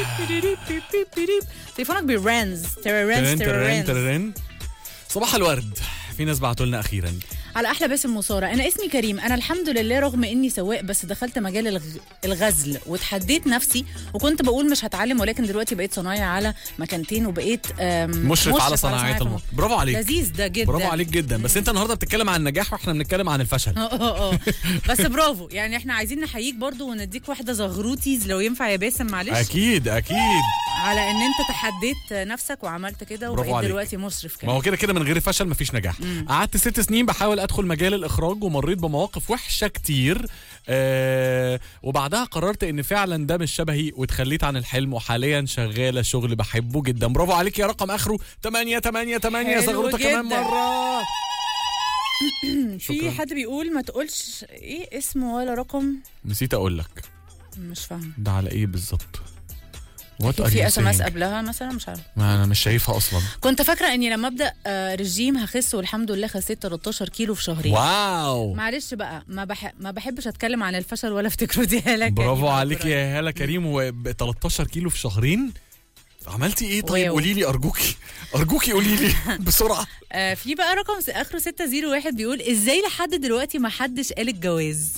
تليفونك بيرنز تررنز ترن ترن تررنز ترن صباح الورد في ناس بعتوا لنا اخيرا على احلى باسم مصارة انا اسمي كريم انا الحمد لله رغم اني سواق بس دخلت مجال الغ... الغزل وتحديت نفسي وكنت بقول مش هتعلم ولكن دلوقتي بقيت صنايع على مكانتين وبقيت آم، مشرف على صناعات الموت برافو عليك لذيذ ده جدا برافو عليك جدا بس انت النهارده بتتكلم عن النجاح واحنا بنتكلم عن الفشل اه اه اه بس برافو يعني احنا عايزين نحييك برضو ونديك واحده زغروتيز لو ينفع يا باسم معلش اكيد اكيد على ان انت تحديت نفسك وعملت كده برافو وبقيت عليك. دلوقتي مشرف ما كمان هو كده كده من غير فشل مفيش نجاح قعدت ست سنين بحاول ادخل مجال الاخراج ومريت بمواقف وحشه كتير آه وبعدها قررت ان فعلا ده مش شبهي واتخليت عن الحلم وحاليا شغاله شغل بحبه جدا برافو عليك يا رقم اخره 8 8 8 حلو زغروطه كمان جدا. مره في شكراً. حد بيقول ما تقولش ايه اسمه ولا رقم نسيت اقول لك مش فاهم ده على ايه بالظبط What are في you اس ام اس saying؟ قبلها مثلا مش عارف ما انا مش شايفها اصلا كنت فاكره اني لما ابدا آه، رجيم هخس والحمد لله خسيت 13 كيلو في شهرين واو معلش بقى ما بح... ما بحبش اتكلم عن الفشل ولا افتكره دي هالك برافو عليك يا هاله كريم و 13 كيلو في شهرين عملتي ايه طيب واو. قولي لي ارجوكي ارجوكي قولي لي بسرعه آه في بقى رقم س- اخره 601 بيقول ازاي لحد دلوقتي ما حدش قال الجواز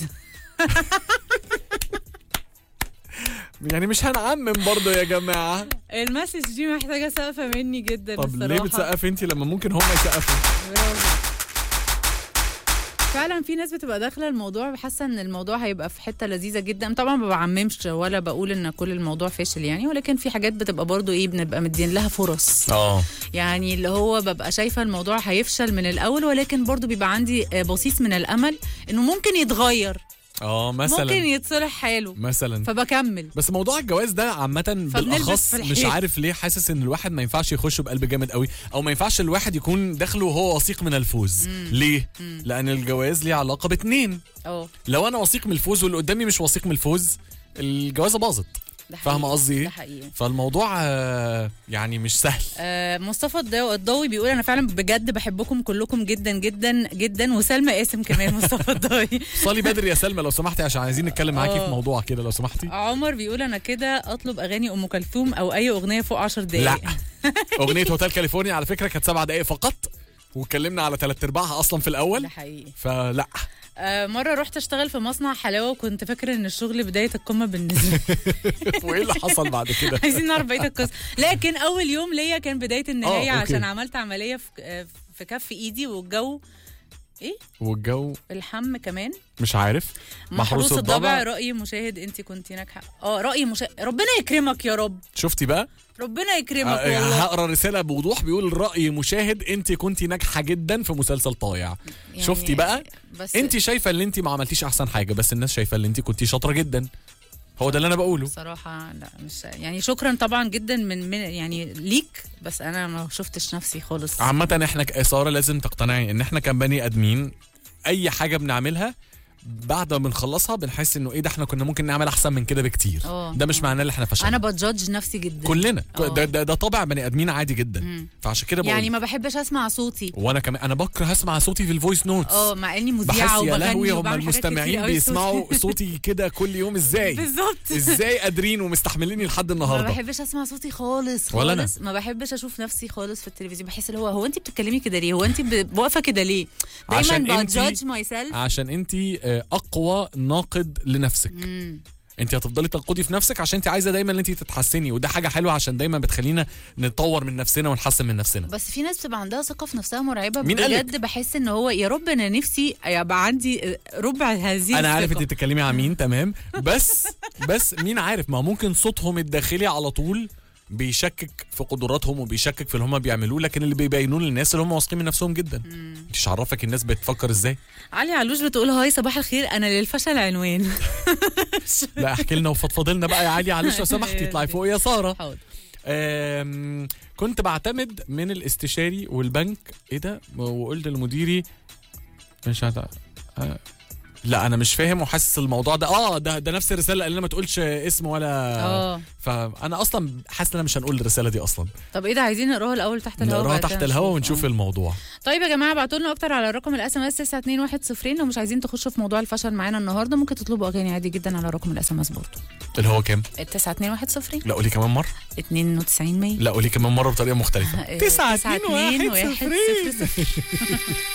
يعني مش هنعمم برضه يا جماعه المسج دي محتاجه سقفه مني جدا طب الصراحة. ليه بتسقفي انت لما ممكن هم يسقفوا برافو. فعلا في ناس بتبقى داخله الموضوع حاسه ان الموضوع هيبقى في حته لذيذه جدا طبعا ما بعممش ولا بقول ان كل الموضوع فاشل يعني ولكن في حاجات بتبقى برضو ايه بنبقى مدين لها فرص اه يعني اللي هو ببقى شايفه الموضوع هيفشل من الاول ولكن برضو بيبقى عندي آه، بصيص من الامل انه ممكن يتغير اه ممكن مثلا يتصلح حاله مثلا فبكمل بس موضوع الجواز ده عامة بالاخص في مش الحيط. عارف ليه حاسس ان الواحد ما ينفعش يخش بقلب جامد قوي او ما ينفعش الواحد يكون داخله وهو وثيق من الفوز ليه؟ لان الجواز ليه علاقة باتنين اه لو انا وثيق من الفوز واللي قدامي مش وثيق من الفوز الجوازة باظت ده حقيقي. فاهمة قصدي ده ايه؟ حقيقي فالموضوع آه، يعني مش سهل آه، مصطفى الضو- الضوي بيقول انا فعلا بجد بحبكم كلكم جدا جدا جدا وسلمى قاسم كمان مصطفى الضوي صلي بدري يا سلمى لو سمحتي عشان عايزين نتكلم معاكي آه. في موضوع كده لو سمحتي عمر بيقول انا كده اطلب اغاني ام كلثوم او اي اغنيه فوق 10 دقائق لا اغنيه هوتيل كاليفورنيا على فكره كانت سبع دقائق فقط واتكلمنا على ثلاث ارباعها اصلا في ده الاول حقيقي فلا آه مره رحت اشتغل في مصنع حلاوه وكنت فاكره ان الشغل بدايه القمه بالنسبه لي وايه اللي حصل بعد كده عايزين نعرف بقيه القصه لكن اول يوم ليا كان بدايه النهايه آه، أوكي. عشان عملت عمليه في آه، في كف ايدي والجو ايه والجو الحم كمان مش عارف محروس الضبع راي مشاهد انت كنت ناجحه اه راي مشاهد ربنا يكرمك يا رب شفتي بقى ربنا يكرمك آه، والله هقرا رساله بوضوح بيقول راي مشاهد انت كنت ناجحه جدا في مسلسل طايع يعني شفتي بقى بس انت شايفه ان انت ما عملتيش احسن حاجه بس الناس شايفه ان انت كنتي شاطره جدا هو ده اللي انا بقوله بصراحة لا مش يعني شكرا طبعا جدا من, من يعني ليك بس انا ما شفتش نفسي خالص عامة احنا كإثارة لازم تقتنعي ان احنا كبني ادمين اي حاجة بنعملها بعد ما بنخلصها بنحس انه ايه ده احنا كنا ممكن نعمل احسن من كده بكتير اه. ده مش معناه ان احنا فشلنا انا بجادج نفسي جدا كلنا اه. ده, ده, ده طبع بني ادمين عادي جدا مم. فعشان كده بقول يعني ما بحبش اسمع صوتي وانا كمان انا بكره اسمع صوتي في الفويس نوتس اه مع اني بحس مذيعة يا وبغني لهوي هم وبعمل حاجات كتير المستمعين قوي بيسمعوا صوتي. صوتي كده كل يوم ازاي بالظبط ازاي قادرين ومستحمليني لحد ما النهارده بحبش اسمع صوتي خالص ولا أنا. خالص ما بحبش اشوف نفسي خالص في التلفزيون بحس اللي هو هو انت بتتكلمي كده ليه هو انت ب- واقفه كده ليه عشان دايما انتي- بجادج ماي سيلف عشان انت اقوى ناقد لنفسك انت هتفضلي تنقدي في نفسك عشان انت عايزه دايما ان انت تتحسني وده حاجه حلوه عشان دايما بتخلينا نطور من نفسنا ونحسن من نفسنا بس في ناس بتبقى عندها ثقه في نفسها مرعبه مين قالك؟ بجد بحس ان هو يا رب انا نفسي يبقى عندي ربع هذه انا عارف الثقة. انت بتتكلمي عن مين تمام بس بس مين عارف ما ممكن صوتهم الداخلي على طول بيشكك في قدراتهم وبيشكك في اللي هم بيعملوه لكن اللي بيبينوه للناس اللي هم واثقين من نفسهم جدا مش عرفك الناس بتفكر ازاي علي علوش بتقول هاي صباح الخير انا للفشل عنوان لا احكي لنا وفضفضي لنا بقى يا علي معلش لو سمحتي اطلعي فوق يا ساره حاضر آم، كنت بعتمد من الاستشاري والبنك ايه ده وقلت لمديري مش هت... آه، لا انا مش فاهم وحاسس الموضوع ده اه ده ده نفس الرساله اللي انا ما تقولش اسم ولا اه فانا اصلا حاسس ان انا مش هنقول الرساله دي اصلا طب ايه ده عايزين نقراها الاول تحت الهواء نقراها وبعد كده تحت الهوا نشوف. ونشوف آه. الموضوع طيب يا جماعه ابعتوا لنا اكتر على رقم الاس ام اس 92102 لو مش عايزين تخشوا في موضوع الفشل معانا النهارده ممكن تطلبوا اغاني عادي جدا على رقم الاس ام اس برضه اللي هو كام 92102 لا قولي كمان مره 92 100 لا قولي كمان مره بطريقه مختلفه آه، 9 9 2 1 2 1 0 0